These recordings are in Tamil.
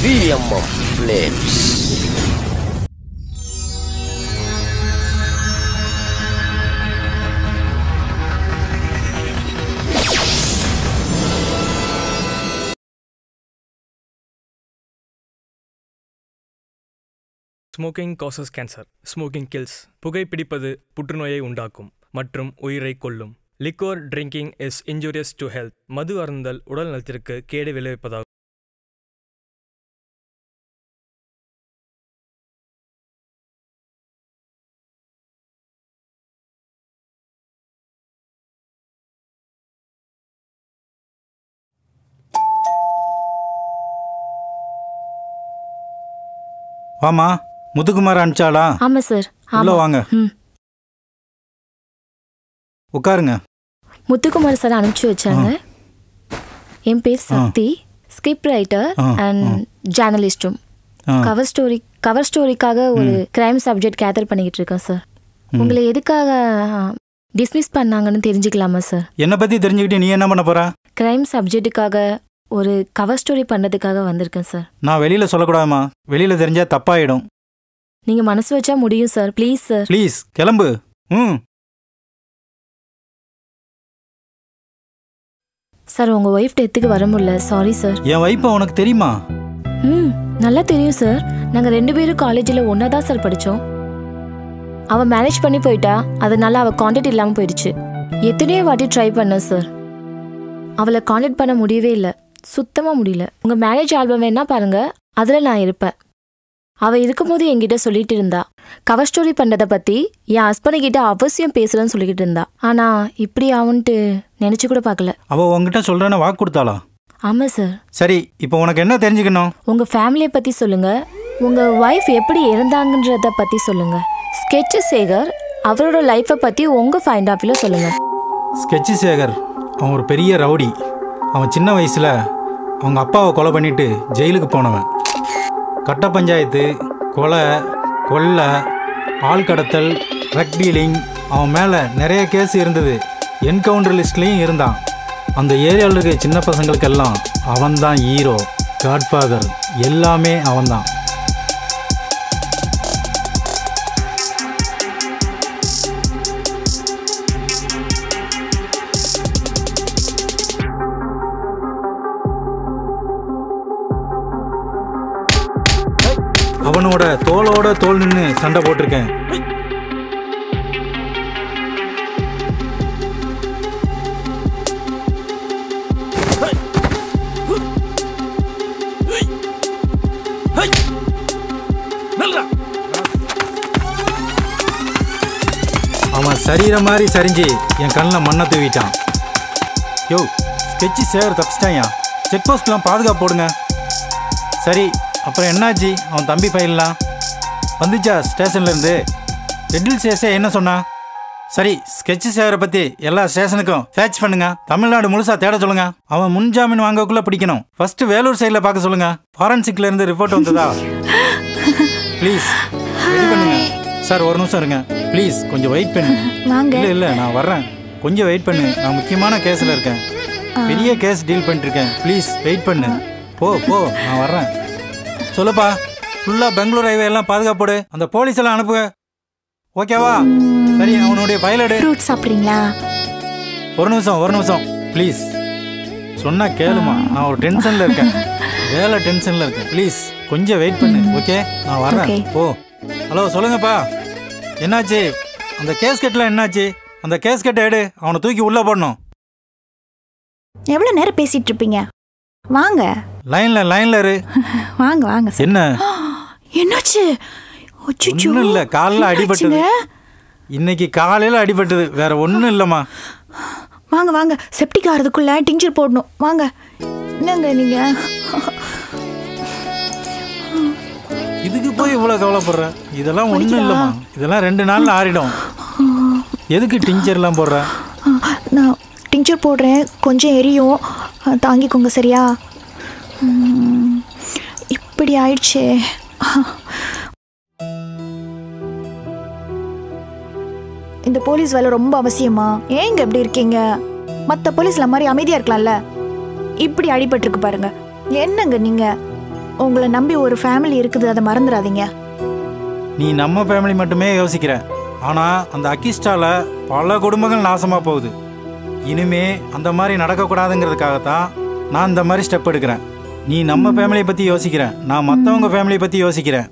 VMM Flames. Smoking causes cancer smoking kills புகைப்பிடிப்பது புற்றுநோயை உண்டாக்கும் மற்றும் உயிரை கொல்லும் liquor drinking is injurious to health மது அருந்தல் உடல் நலத்திற்கு கேடு விளைவிப்பதாகும் வாமா முத்துக்குமார் அனுப்பிச்சாளா ஆமா சார் உள்ள ஆமா வாங்க ம். உட்காருங்க முத்துக்குமார் சார் அனுப்பிச்சு வச்சாங்க என் பேர் Shakti script writer ah, and ஜேர்னலிஸ்டும் ஆ. கவர் ஸ்டோரி கவர் ஸ்டோரிக்காக ஒரு கிரைம் சப்ஜெக்ட் கேதர் பண்ணிக்கிட்டு இருக்கேன் சார் உங்களை எதுக்காக டிஸ்மிஸ் பண்ணாங்கன்னு தெரிஞ்சுக்கலாமா சார் என்னை பத்தி தெரிஞ்சுக்கிட்டு நீ என்ன பண்ண போற கிரைம் சப்ஜெக்ட்டுக்காக ஒரு கவர் ஸ்டோரி பண்ணதுக்காக வந்திருக்கேன் சார் நான் வெளியில சொல்லக்கூடாதுமா வெளியில தெரிஞ்சா தப்பாயிடும் நீங்க மனசு வச்சா முடியும் சார் ப்ளீஸ் சார் ப்ளீஸ் கிளம்பு ம் சார் உங்க ஒய்ஃப் டெத்துக்கு வர முடியல சாரி சார் என் வைப்ப உனக்கு தெரியுமா ம் நல்லா தெரியும் சார் நாங்க ரெண்டு பேரும் காலேஜில் ஒன்றா தான் சார் படித்தோம் அவ மேரேஜ் பண்ணி போயிட்டா அதனால அவ காண்டாக்ட் இல்லாம போயிடுச்சு எத்தனையோ வாட்டி ட்ரை பண்ணேன் சார் அவளை காண்டாக்ட் பண்ண முடியவே இல்லை சுத்தமா முடியல உங்க மேரேஜ் ஆல்பம் வேணா பாருங்க அதுல நான் இருப்பேன் அவ இருக்கும்போது என்கிட்ட சொல்லிட்டு இருந்தா கவர் ஸ்டோரி பண்றதை பத்தி என் ஹஸ்பண்ட் கிட்ட அவசியம் பேசுறேன்னு சொல்லிக்கிட்டு இருந்தா ஆனா இப்படி ஆகுன்ட்டு நினைச்சு கூட பார்க்கல அவ உன்கிட்ட சொல்றேன்னு வாக்கு கொடுத்தாளா ஆமா சார் சரி இப்போ உனக்கு என்ன தெரிஞ்சுக்கணும் உங்க ஃபேமிலியை பத்தி சொல்லுங்க உங்க ஒய்ஃப் எப்படி இருந்தாங்கன்றத பத்தி சொல்லுங்க ஸ்கெட்ச் சேகர் அவரோட லைஃப்பை பத்தி உங்க ஃபைண்ட் ஆஃப்ல சொல்லுங்க ஸ்கெட்சி சேகர் அவன் ஒரு பெரிய ரவுடி அவன் சின்ன வயசுல அவங்க அப்பாவை கொலை பண்ணிட்டு ஜெயிலுக்கு போனவன் கட்ட பஞ்சாயத்து கொலை கொள்ளை ஆள் கடத்தல் ட்ரக் டீலிங் அவன் மேலே நிறைய கேஸ் இருந்தது என்கவுண்டர் லிஸ்ட்லேயும் இருந்தான் அந்த ஏரியாவில் இருக்க சின்ன பசங்களுக்கெல்லாம் அவன்தான் ஹீரோ காட்ஃபாதர் எல்லாமே அவன்தான் அவனோட தோளோட தோல் நின்று சண்டை போட்டிருக்கேன் அவன் சரீரம் மாதிரி சரிஞ்சு என் கண்ணில் மண்ணை தூவிட்டான் யோ ஸ்கெட்சி சேர் தப்பிச்சிட்டாயா செக் போஸ்ட்லாம் பாதுகாப்பு போடுங்க சரி அப்புறம் என்னாச்சு அவன் தம்பி ஃபைல்லாம் வந்துச்சா ஸ்டேஷன்ல இருந்து ரெட்டில் சேஸே என்ன சொன்னா சரி ஸ்கெட்ச் சேவரை பத்தி எல்லா ஸ்டேஷனுக்கும் ஃபேட்ச் பண்ணுங்க தமிழ்நாடு முழுசா தேட சொல்லுங்க அவன் முன்ஜாமீன் வாங்கக்குள்ள பிடிக்கணும் ஃபர்ஸ்ட் வேலூர் சைடில் பார்க்க சொல்லுங்க ஃபாரன்சிக்ல இருந்து ரிப்போர்ட் வந்ததா ப்ளீஸ் ரெடி பண்ணுங்க சார் ஒரு நிமிஷம் இருங்க ப்ளீஸ் கொஞ்சம் வெயிட் பண்ணுங்க வாங்க இல்ல இல்ல நான் வர்றேன் கொஞ்சம் வெயிட் பண்ணு நான் முக்கியமான கேஸ்ல இருக்கேன் பெரிய கேஸ் டீல் பண்ணிட்டு இருக்கேன் ப்ளீஸ் வெயிட் பண்ணு போ போ நான் வர்றேன் சொல்லுப்பா ஃபுல்லா பெங்களூர் ஹைவே எல்லாம் பாதுகாப்போடு அந்த போலீஸ் எல்லாம் அனுப்புங்க ஓகேவா சரி அவனுடைய ஃபைல் எடு ஃப்ரூட் சாப்பிட்றீங்களா ஒரு நிமிஷம் ஒரு நிமிஷம் ப்ளீஸ் சொன்னா கேளுமா நான் ஒரு டென்ஷன்ல இருக்கேன் வேலை டென்ஷன்ல இருக்கேன் ப்ளீஸ் கொஞ்சம் வெயிட் பண்ணு ஓகே நான் வர்றேன் Okay. போ ஹலோ சொல்லுங்கப்பா என்னாச்சு அந்த கேஸ்கெட்ல என்னாச்சு அந்த கேஸ்கெட்டை எடு அவனை தூக்கி உள்ள போடணும் எவ்வளோ நேரம் பேசிட்டு இருப்பீங்க வாங்க லைன்ல லைன்ல இரு வாங்க வாங்க சார் என்ன என்னாச்சு அச்சச்சோ. ஒன்றும் இல்லை காலில் அடிபட்டது என்னாச்சுங்க? இன்னைக்கு காலையில் அடிபட்டது வேற ஒன்றும் இல்லைம்மா வாங்க வாங்க செப்டிக் ஆகிறதுக்குள்ள டிஞ்சர் போடணும் வாங்க என்னங்க நீங்க இதுக்கு போய் இவ்வளோ கவலைப்படுற இதெல்லாம் ஒன்றும் இல்லைம்மா இதெல்லாம் ரெண்டு நாளில் ஆறிடும் எதுக்கு டிஞ்சர்லாம் போடுற நான் டிஞ்சர் போடுறேன் கொஞ்சம் எரியும் அஹ், தாங்கிக்கோங்க சரியா ம், இப்படி ஆயிடுச்சே இந்த போலீஸ் வேலை ரொம்ப அவசியமா ஏங்க இப்படி இருக்கீங்க மற்ற போலீஸ்ல மாதிரி அமைதியா இருக்கலாம்ல இப்படி அடிபட்டிருக்கு பாருங்க என்னங்க நீங்க உங்களை நம்பி ஒரு ஃபேமிலி இருக்குது அதை மறந்துடாதீங்க நீ நம்ம ஃபேமிலி மட்டுமே யோசிக்கிற ஆனால் அந்த அக்கிஸ்டால பல குடும்பங்கள் நாசமாக போகுது இனிமே அந்த மாதிரி நடக்கக்கூடாதுங்கிறதுக்காகத்தான் நான் இந்த மாதிரி ஸ்டெப் எடுக்கிறேன் நீ நம்ம ஃபேமிலியை பற்றி யோசிக்கிறேன் நான் மற்றவங்க ஃபேமிலியை பற்றி யோசிக்கிறேன்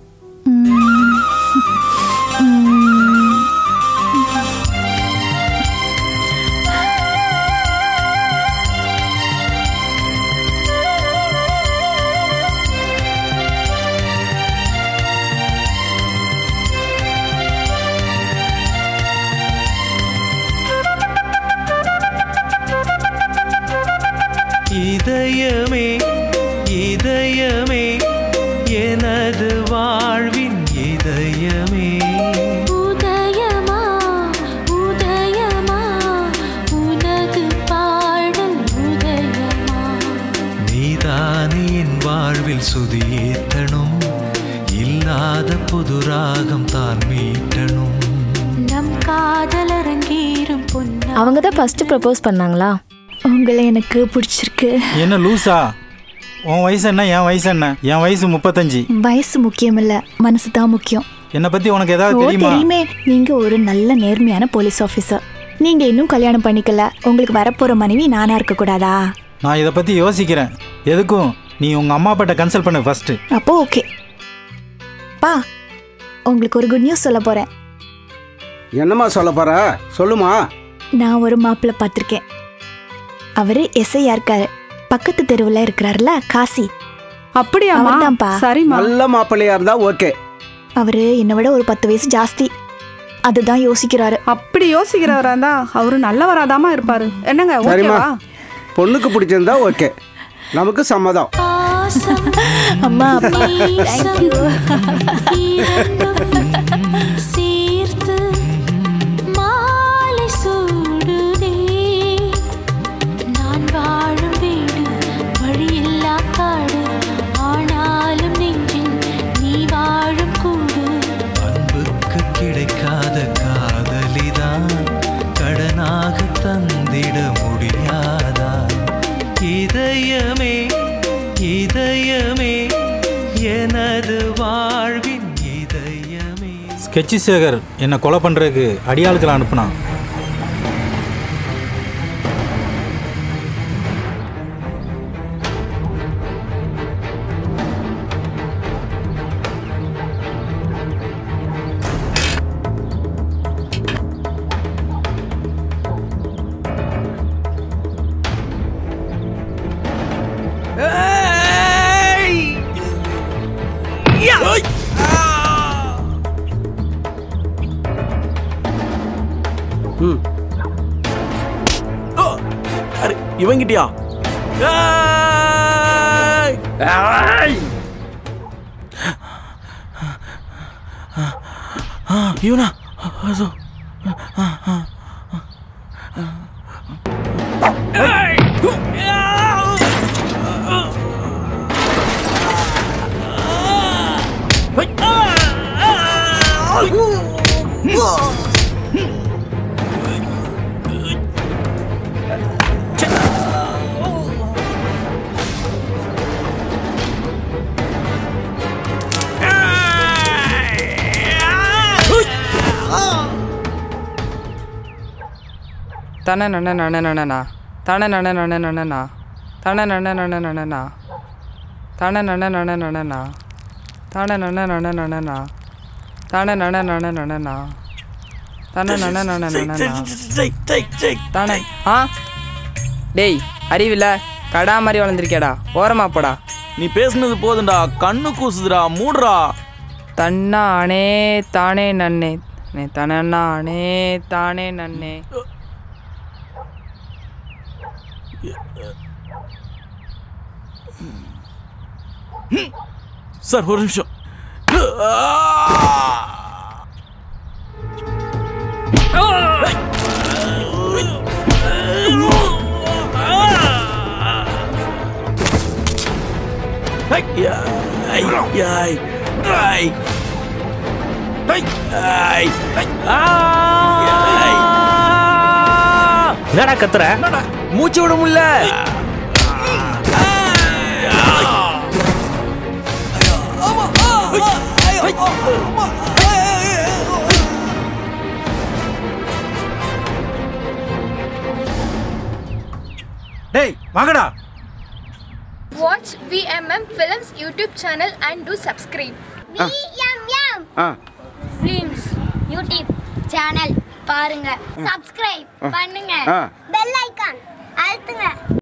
இதயமே இதயமே எனது வாழ்வின் இதயமே உதயமா உதயமா உனது பாடல் உதயமா நீதானே என் வாழ்வில் சுதியேத்தணும் இல்லாத புது ராகம் தான் மீட்டணும் நம் காதல் அரங்கேறும் பொன்னா அவங்க தான் ஃபர்ஸ்ட் ப்ரப்போஸ் பண்ணாங்களா உங்களை எனக்கு பிடிச்சிருக்கு என்ன லூசா உன் வயசு என்ன என் வயசு என்ன என் வயசு முப்பத்தஞ்சு வயசு முக்கியம் இல்ல மனசு தான் முக்கியம் என்னை பற்றி உனக்கு ஏதாவது ஓ தெரியுமா தெரியுமே நீங்க ஒரு நல்ல நேர்மையான போலீஸ் ஆஃபீஸர் நீங்க இன்னும் கல்யாணம் பண்ணிக்கல உங்களுக்கு வரப்போற மனைவி நானா இருக்க கூடாதா நான் இதை பற்றி யோசிக்கிறேன் எதுக்கும் நீ உங்கள் அம்மா அப்பாட்ட கன்சல்ட் பண்ணு ஃபஸ்ட்டு அப்போ ஓகே பா உங்களுக்கு ஒரு குட் நியூஸ் சொல்ல போறேன் என்னம்மா சொல்ல போற சொல்லுமா நான் ஒரு மாப்பிள்ளை பார்த்துருக்கேன் அவரு எஸ்ஐயா இருக்காரு பக்கத்து தெருவில் இருக்கிறாருல காசி அப்படியாம்மா அவர்தான்ப்பா. சரிம்மா நல்ல மாப்பிள்ளையா இருந்தா ஓகே அவரு என்னை விட ஒரு பத்து வயசு ஜாஸ்தி அதுதான் யோசிக்கிறாரு அப்படி யோசிக்கிறவரா இருந்தா அவரு நல்லவராதாம்மா இருப்பாரு என்னங்க சரிம்மா ஓகேவா பொண்ணுக்கு பிடிச்சிருந்தா ஓகே நமக்கு சம்மதம் பாசம் அம்மா நேசம் இரண்டும் சேர்த்து மாலை சூடுதே நான் வாழும் வீடு வழியில்லா காடு ஆனாலும் நெஞ்சில் நீ வாழும் கூடு அன்புக்கு கிடைக்காத காதலிதான் கடனாக தந்திட முடியாதா இதயமே இதயமே எனது வாழ்வின் இதயமே ஸ்கெட்சி சேகர் என்னை கொலை பண்ணுறதுக்கு அடியாளுக்களை அனுப்புனான் இவங்கிட்டியா இவனா அதோ. தன நன நன நனனா தன நன நன நனனா தன நன நன நனனா தன நன நன நனனா தன நன நன நனனா தன நன நன நனனா தன நன நன நனனா தன ஆ டேய் அறிவில்ல கடா மாதிரி வளர்ந்துருக்கேடா ஓரமா போடா நீ பேசுனது போதும்டா கண்ணு கூசுதுடா மூடுறா தன்னானே தானே நன்னே நே தனன்னானே தானே நன்னே சார் ஒரு நிமிஷம் என்னடா கத்துற மூச்சு விட முடியல டேய் வாங்கடா Watch VMM Films YouTube channel and do subscribe. VMM ah Films YouTube channel பாருங்க சப்ஸ்கிரைப் ஆ. பண்ணுங்க ஆ. பெல் ஐகான் அழுத்துங்க